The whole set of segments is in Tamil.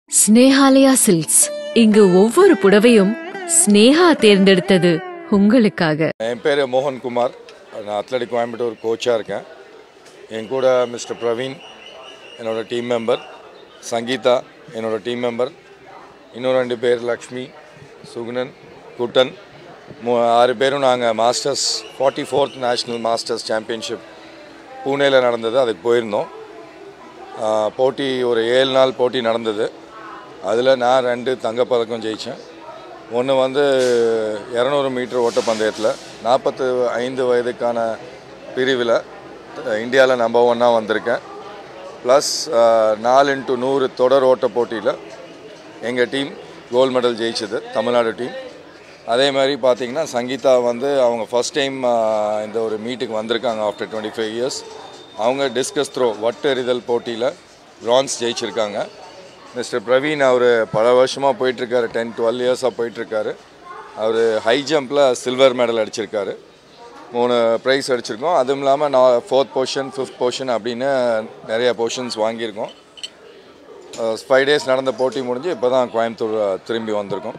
ஸ்னேஹாலயா சில்க்ஸ் இங்கு ஒவ்வொரு புடவையும் ஸ்னேஹா தேர்ந்தெடுத்தது உங்களுக்காக என் பேர் மோகன்குமார் நான் அத்லட்டிக் கோயம்புத்தூர் கோச்சாக இருக்கேன் என் கூட மிஸ்டர் பிரவீன் என்னோட டீம் மெம்பர் சங்கீதா என்னோட டீம் மெம்பர் இன்னும் ரெண்டு பேர் லக்ஷ்மி சுகுணன் குட்டன் மூ ஆறு பேரும் நாங்கள் masters forty fourth national masters championship பூனேயில் நடந்தது அதுக்கு போயிருந்தோம் ஆஹ் போட்டி ஒரு ஏழு நாள் போட்டி நடந்தது அதில் நான் ரெண்டு தங்கப்பதக்கம் ஜெயித்தேன் ஒன்று வந்து இரநூறு மீட்டர் ஓட்டப்பந்தயத்தில் நாற்பத்து ஐந்து வயதுக்கான பிரிவில் இந்தியாவில் நம்பர் ஒன்னாக வந்திருக்கேன் ப்ளஸ் நாலு இன்ட்டு நூறு தொடர் ஓட்ட போட்டியில் எங்கள் டீம் கோல்டு மெடல் ஜெயிச்சது தமிழ்நாடு டீம் அதே மாதிரி பார்த்தீங்கன்னா சங்கீதா வந்து அவங்க ஃபஸ்ட் டைம் இந்த ஒரு மீட்டுக்கு வந்திருக்காங்க ஆஃப்டர் டுவெண்ட்டி ஃபைவ் இயர்ஸ் அவங்க டிஸ்கஸ் த்ரோ வட்டெறிதல் போட்டியில் பிரான்ஸ் ஜெயிச்சிருக்காங்க மிஸ்டர் பிரவீன் அவர் பல வருஷமாக போயிட்டுருக்காரு டென் டுவெல் இயர்ஸாக போயிட்டுருக்காரு அவர் ஹை ஜம்பில் சில்வர் மெடல் அடிச்சிருக்காரு மூணு ப்ரைஸ் அடிச்சிருக்கோம் அதுவும் இல்லாமல் நான் ஃபோர்த் பொசிஷன் ஃபிஃப்த் பொசிஷன் அப்படின்னு நிறைய பொசிஷன்ஸ் வாங்கியிருக்கோம் ஃபைவ் டேஸ் நடந்த போட்டி முடிஞ்சு இப்போ தான் கோயம்புத்தூர் அஹ், திரும்பி வந்திருக்கோம்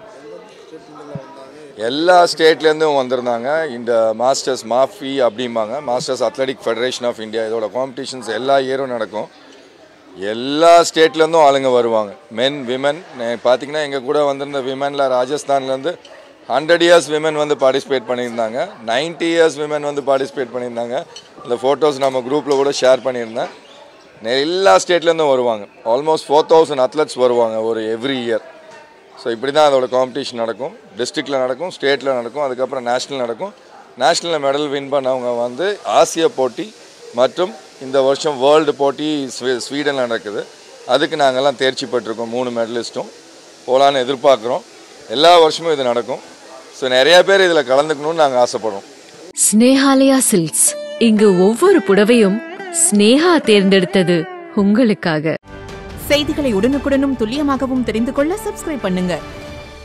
எல்லா ஸ்டேட்லேருந்தும் வந்திருந்தாங்க இந்த மாஸ்டர்ஸ் மாஃபி அப்படிம்பாங்க masters athletic federation of India இதோட காம்படிஷன்ஸ் எல்லா இயரும் நடக்கும் எல்லா ஸ்டேட்லேருந்தும் ஆளுங்க வருவாங்க மென் விமன் பார்த்தீங்கன்னா எங்கள் கூட வந்திருந்த விமனில் ராஜஸ்தான்லேருந்து ஹண்ட்ரட் இயர்ஸ் விமன் வந்து பார்ட்டிசிபேட் பண்ணியிருந்தாங்க 90 இயர்ஸ் விமன் வந்து பார்ட்டிசிபேட் பண்ணியிருந்தாங்க இந்த ஃபோட்டோஸ் நம்ம குரூப்பில் கூட ஷேர் பண்ணியிருந்தேன் நெ- எல்லா ஸ்டேட்லேருந்தும் வருவாங்க ஆல்மோஸ்ட் ஃபோர் தௌசண்ட் அத்லெட்ஸ் வருவாங்க ஒரு எவ்ரி இயர் ஸோ இப்படி தான் அதோட காம்படிஷன் நடக்கும் டிஸ்ட்ரிக்டில் நடக்கும் ஸ்டேட்டில் நடக்கும் அதுக்கப்புறம் நேஷ்னல் நடக்கும் நேஷ்னலில் மெடல் வின் பண்ணவங்க வந்து ஆசிய போட்டி மற்றும் இந்த வருஷம் வேர்ல்டு போட்டி ஸ்வீ ஸ்வீடனில் நடக்குது அதுக்கு நாங்கள்லாம் தேர்ச்சி பெற்றிருக்கோம் மூணு மெடலிஸ்ட்டும் போகலான்னு எதிர்பார்க்குறோம் எல்லா வருஷமும் இது நடக்கும் ஸோ நிறைய பேர் இதில் கலந்துக்கணும்னு நாங்கள் ஆசைப்படுறோம் ஸ்னேஹாலயா சில்க்ஸ் இங்கு ஒவ்வொரு புடவையும் ஸ்னேஹா தேர்ந்தெடுத்தது உங்களுக்காக செய்திகளை உடனுக்குடனும் துல்லியமாகவும் தெரிந்து கொள்ள சப்ஸ்கிரைப் பண்ணுங்க